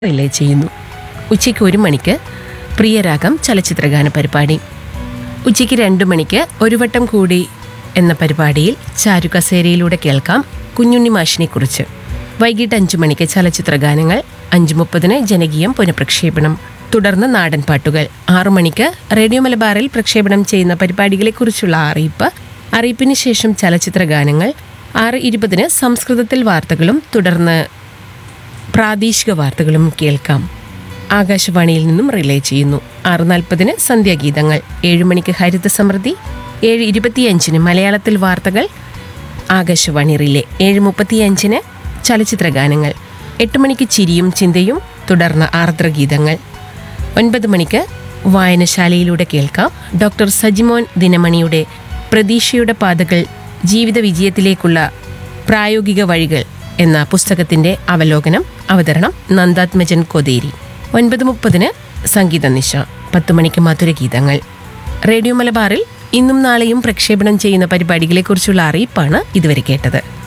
relay ചെയ്യുന്നു ഉച്ചയ്ക്ക് ഒരു മണിക്ക് പ്രിയരാഗം ചലച്ചിത്രഗാന പരിപാടി ഉച്ചയ്ക്ക് രണ്ട് മണിക്ക് ഒരു വട്ടം കൂടി എന്ന പരിപാടിയിൽ ചാരു കസേരയിലൂടെ കേൾക്കാം കുഞ്ഞുണ്ണി മാഷിനെ കുറിച്ച് വൈകിട്ട് അഞ്ചു മണിക്ക് ചലച്ചിത്ര ഗാനങ്ങൾ അഞ്ച് മുപ്പതിന് ജനകീയം പുനഃപ്രക്ഷേപണം തുടർന്ന് നാടൻ പാട്ടുകൾ ആറു മണിക്ക് റേഡിയോ മലബാറിൽ പ്രക്ഷേപണം ചെയ്യുന്ന പരിപാടികളെക്കുറിച്ചുള്ള അറിയിപ്പ് അറിയിപ്പിന് ശേഷം ചലച്ചിത്ര ഗാനങ്ങൾ ആറ് ഇരുപതിന് സംസ്കൃതത്തിൽ വാർത്തകളും തുടർന്ന് പ്രാദേശിക വാർത്തകളും കേൾക്കാം ആകാശവാണിയിൽ നിന്നും റിലേ ചെയ്യുന്നു ആറ് നാൽപ്പതിന് സന്ധ്യാഗീതങ്ങൾ ഏഴ് മണിക്ക് ഹരിത സമൃദ്ധി ഏഴ് ഇരുപത്തിയഞ്ചിന് മലയാളത്തിൽ വാർത്തകൾ ആകാശവാണി റിലേ ഏഴ് മുപ്പത്തിയഞ്ചിന് ചലച്ചിത്ര ഗാനങ്ങൾ എട്ട് മണിക്ക് ചിരിയും ചിന്തയും തുടർന്ന് ആർദ്രഗീതങ്ങൾ ഒൻപത് മണിക്ക് വായനശാലയിലൂടെ കേൾക്കാം ഡോക്ടർ സജിമോൻ ദിനമണിയുടെ പ്രതീക്ഷയുടെ പാതകൾ ജീവിത വിജയത്തിലേക്കുള്ള പ്രായോഗിക വഴികൾ എന്ന പുസ്തകത്തിന്റെ അവലോകനം അവതരണം നന്ദാത്മജൻ കൊതേരി ഒൻപത് മുപ്പതിന് സംഗീത നിശ പത്ത് മണിക്ക് മധുരഗീതങ്ങൾ റേഡിയോ മലബാറിൽ ഇന്നും നാളെയും പ്രക്ഷേപണം ചെയ്യുന്ന പരിപാടികളെക്കുറിച്ചുള്ള അറിയിപ്പാണ് ഇതുവരെ കേട്ടത്